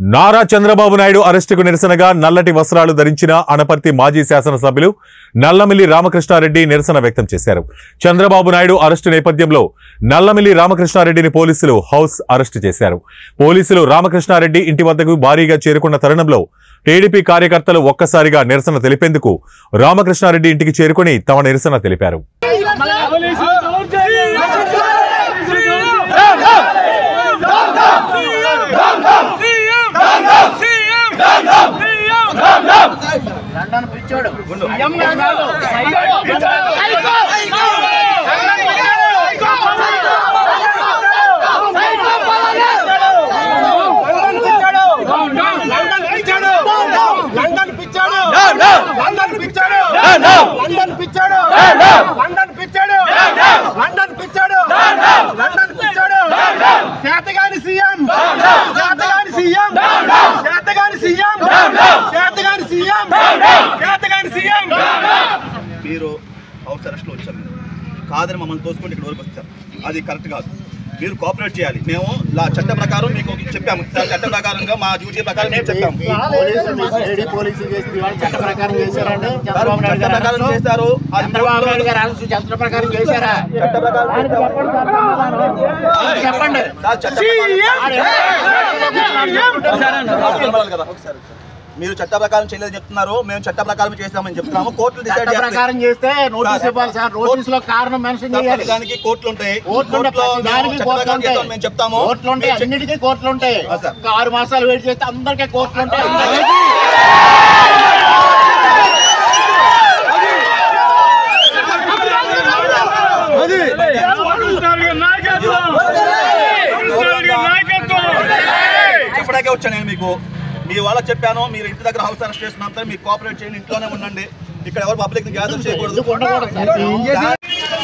నారా చంద్రబాబు నాయుడు అరెస్టుకు నిరసనగా నల్లటి వస్త్రాలు ధరించిన అనపర్తి మాజీ శాసనసభ్యులు నల్లమిల్లి రామకృష్ణారెడ్డి నిరసన వ్యక్తం చేశారు చంద్రబాబు నాయుడు అరెస్టు నేపథ్యంలో నల్లమిల్లి రామకృష్ణారెడ్డిని పోలీసులు హౌస్ అరెస్టు చేశారు పోలీసులు రామకృష్ణారెడ్డి ఇంటి వద్దకు భారీగా చేరుకున్న తరుణంలో టీడీపీ కార్యకర్తలు ఒక్కసారిగా నిరసన తెలిపేందుకు రామకృష్ణారెడ్డి ఇంటికి చేరుకుని తమ నిరసన తెలిపారు లండన్ పిచ్చోడు లండన్ పిచ్చాడు లండన్ పిచ్చాడు లండన్ పిచ్చాడు లండన్ పిచ్చాడు లండన్ పిచ్చాడు లండన్ పిచ్చాడు చేతగాని సీఎం చేతగాని సీఎం చేతగాని సీఎం చేతగాని సీఎం చేతగాని సీఎం మీరు హౌస్ అరెస్ట్లో వచ్చారు మీరు. కాదని మమ్మల్ని తోసుకుంటే ఇక్కడ వరకు వచ్చారు అది కరెక్ట్ కాదు మీరు కోఆపరేట్ చేయాలి మేము లా చట్ట ప్రకారం మీకు చెప్పాము చట్ట ప్రకారంగా మా డ్యూటీ ప్రకారం మేము చెప్పాము లేడీ పోలీసులు చేసింది వాళ్ళు చట్ట ప్రకారం చేశారండి సార్, చంద్రబాబు నాయుడు చట్ట గారు ప్రకారం అరెస్టు. చేశారు అది చంద్రబాబు నాయుడు గారు అరెస్టు చట్ట ప్రకారం చేశారా చట్ట ప్రకారం ఆయనకి చెప్పండి సార్ సమాధానం. ఆయనకి చెప్పండి సార్, చట్ట ప్రకారం- ఆడు నిలబడాలి కదా ఒకసారి మీరు చట్ట ప్రకారం చేయలేదు చెప్తున్నారు మేము చట్ట ప్రకారం చేస్తామని చెప్తున్నాము కోర్టులు డిసైడ్ చట్ట ప్రకారం చేస్తే నోటీస్ ఇవ్వాలి సార్ నోటీస్ లో కారణం మెన్షన్ చేయాలి దానికి కోర్టులు ఉంటాయి కోర్టులు ఉంటాయి. కోర్టులో ప్రతి మేము దానికి చట్ట కోర్టులు ప్రకారం ఉంటాయి. చేస్తామని మేము చెప్తాము కోర్టులు ఉంటాయి మీరు అన్నిటికీ కోర్టులు ఉంటాయి ఆ, సార్. ఒక ఆరు మాసాలు వెయిట్ చేస్తే అందరికీ కోర్టులు ఉంటాయి అందరికీ. చెప్పడాకే వచ్చాను నేను మీకు మీ వాళ్ళకి చెప్పాను మీరు ఇంటి దగ్గర హౌస్ అరెస్ట్ చేస్తున్నంత మీరు కోఆపరేట్ చేయండి ఇంట్లోనే ఉండండి ఇక్కడ ఎవరు పబ్లిక్ గ్యాదర్ చేయకూడదు ఎందుకు ఉండకూడదు సార్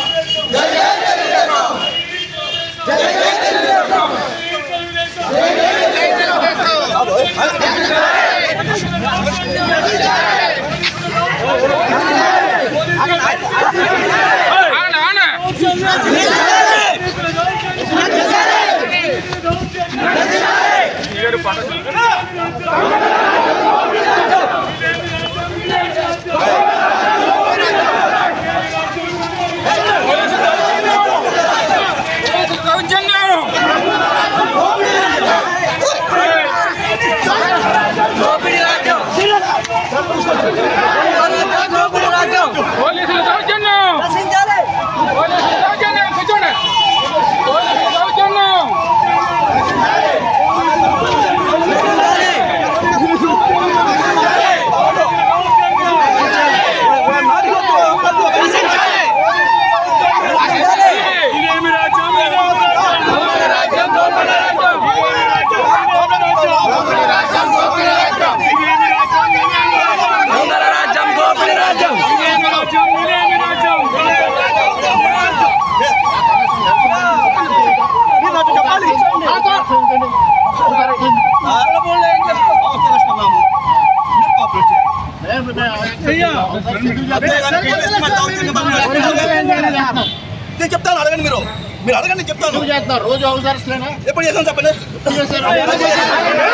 పోలీసులు దౌర్జన్యం పోలీసులు దౌర్జన్యం కూర్చోండి పోలీసులు దౌర్జన్యం ఇదేమి రాజ్యం దోపిడీ రాజ్యం దోపిడీ రాజ్యం ఇదేమి రాజ్యం దోపిడీ రాజ్యం ఇదేమి రాజ్యం దోపిడీ రాజ్యం ఇదేమి రాజ్యం ఇదేమి రాజ్యం మీరు నాకు చెప్పాలి హౌస్ అరెస్ట్ అన్నాము మీరు కోఆపరేట్ చేయాలి అంతేగాని కేసు మళ్ళీ దౌర్జన్యం మళ్ళీ నేను చెప్తాను అడగండి మీరు మీరు అడగండి నేను చెప్తాను ఎందుకు చేస్తున్నారు రోజు హౌస్ అరెస్ట్ లేనా ఎప్పుడు చేస్తాను చెప్పండి ఎప్పుడు చేశారు?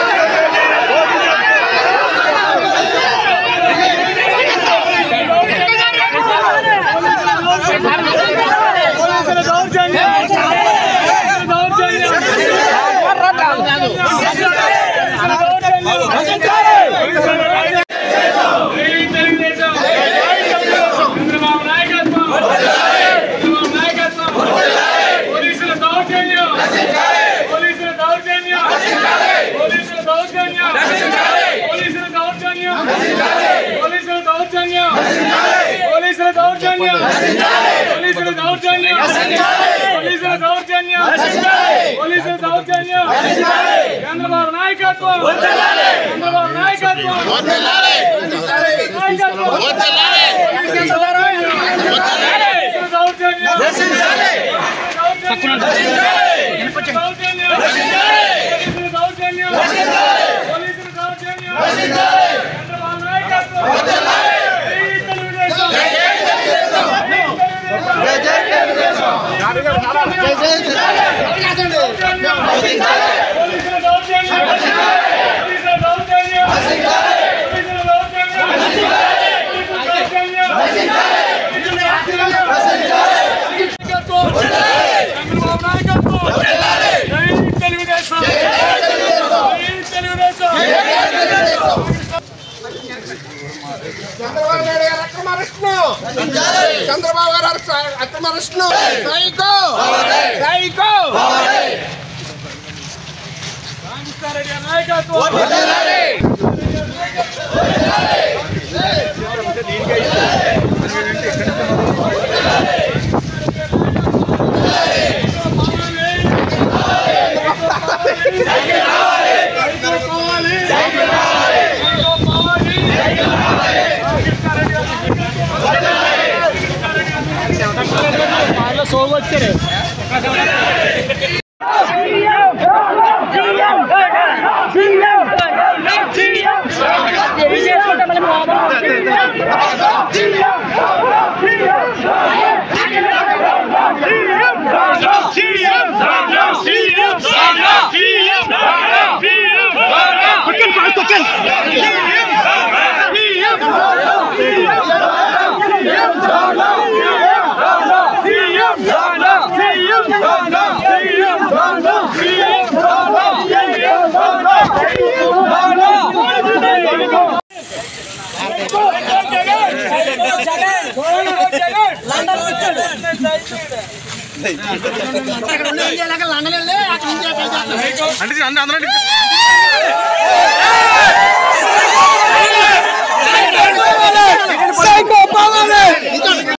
చంద్రబాబు నాయకత్వం చంద్రబాబు నాయకత్వం పోలీసుల దౌర్జన్యం పోలీసుల దౌర్జన్యం పోలీసుల దౌర్జన్యం పోలీసుల దౌర్జన్యం పోలీసుల దౌర్జన్యం పోలీసుల దౌర్జన్యం పోలీసుల దౌర్జన్యం పోలీసుల దౌర్జన్యం పోలీసుల దౌర్జన్యం చంద్రబాబు నాయకత్వం చంద్రబాబు నాయకత్వం దౌర్జన్యం చంద్రబాబు గారు అరెస్ట్- అక్రమ అరెస్టులు సైకో సైకో రామకృష్ణారెడ్డి గారి నాయకత్వం సైకో పోవాలి